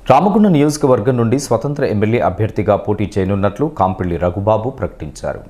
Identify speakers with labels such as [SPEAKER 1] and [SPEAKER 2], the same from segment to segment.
[SPEAKER 1] రామగుండ నియోజకవర్గం నుండి స్వతంత్ర ఎమ్మెల్యే అభ్యర్థిగా పోటీ చేయనున్నట్లు కాంపిల్లి రఘుబాబు ప్రకటించారు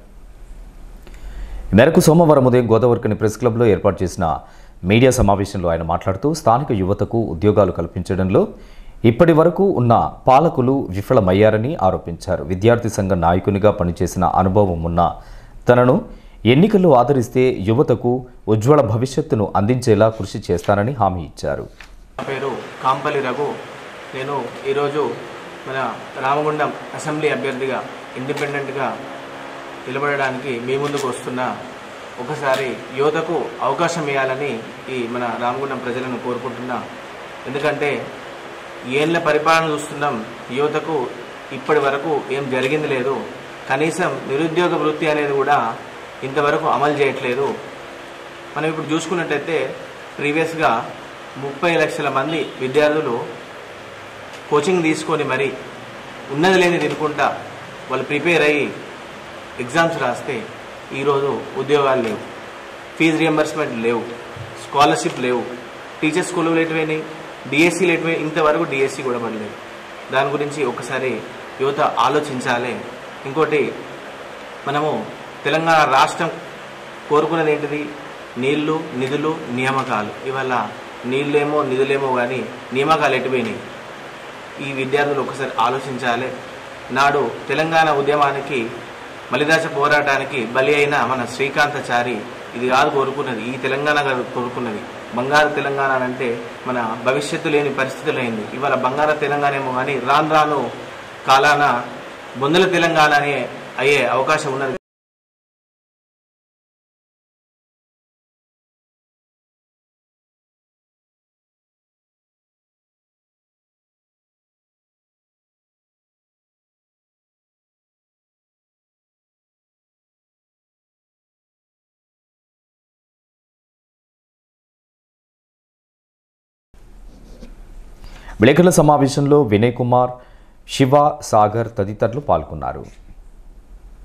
[SPEAKER 1] ఈ మేరకు సోమవారం ఉదయం గోదావరికని ప్రెస్ క్లబ్లో ఏర్పాటు చేసిన మీడియా సమావేశంలో ఆయన మాట్లాడుతూ స్థానిక యువతకు ఉద్యోగాలు కల్పించడంలో ఇప్పటి వరకు ఉన్న పాలకులు విఫలమయ్యారని ఆరోపించారు విద్యార్థి సంఘ నాయకునిగా పనిచేసిన అనుభవం ఉన్న తనను ఎన్నికల్లో ఆదరిస్తే యువతకు ఉజ్వల భవిష్యత్తును అందించేలా కృషి చేస్తానని హామీ ఇచ్చారు
[SPEAKER 2] నా పేరు కాంపల్లి రఘు నేను ఈరోజు మన రామగుండం అసెంబ్లీ అభ్యర్థిగా ఇండిపెండెంట్గా నిలబడడానికి మీ ముందుకు వస్తున్న ఒకసారి యువతకు అవకాశం ఇవ్వాలని ఈ మన రామగుండం ప్రజలను కోరుకుంటున్నా ఎందుకంటే ఏళ్ళ పరిపాలన చూస్తున్నాం యువతకు ఇప్పటి వరకు ఏం జరిగింది లేదు కనీసం నిరుద్యోగ వృత్తి అనేది కూడా ఇంతవరకు అమలు చేయట్లేదు మనం ఇప్పుడు చూసుకున్నట్టయితే ప్రీవియస్గా ముప్పై లక్షల మంది విద్యార్థులు కోచింగ్ తీసుకొని మరి ఉన్నది లేని తినుకుంటా వాళ్ళు ప్రిపేర్ అయ్యి ఎగ్జామ్స్ రాస్తే ఈరోజు ఉద్యోగాలు లేవు ఫీజు రియంబర్స్మెంట్ లేవు స్కాలర్షిప్ లేవు టీచర్స్ స్కూల్ ఎటువైనాయి డిఎస్సీలు ఎటువై ఇంతవరకు డిఎస్సీ కూడా పడలేదు దాని గురించి ఒకసారి యువత ఆలోచించాలి ఇంకోటి మనము తెలంగాణ రాష్ట్రం కోరుకున్నది ఏంటిది నీళ్లు నిధులు నియామకాలు ఇవాళ నీళ్ళేమో నిధులేమో కానీ నియామకాలు ఎటుపోయినాయి ఈ విద్యార్థులు ఒకసారి ఆలోచించాలి నాడు తెలంగాణ ఉద్యమానికి మలిదాస పోరాటానికి బలి అయిన మన శ్రీకాంతచారి ఇది కాదు కోరుకున్నది ఈ తెలంగాణ కాదు కోరుకున్నది బంగారు తెలంగాణ అంటే మన భవిష్యత్తు లేని పరిస్థితులు అయింది ఇవాళ బంగారు తెలంగాణ ఏమో కానీ రాను రాను కాలాన బొందల తెలంగాణ అనే అయ్యే అవకాశం ఉన్నది
[SPEAKER 1] విలేకరుల సమావేశంలో వినయ్ కుమార్ శివ సాగర్ తదితరులు పాల్గొన్నారు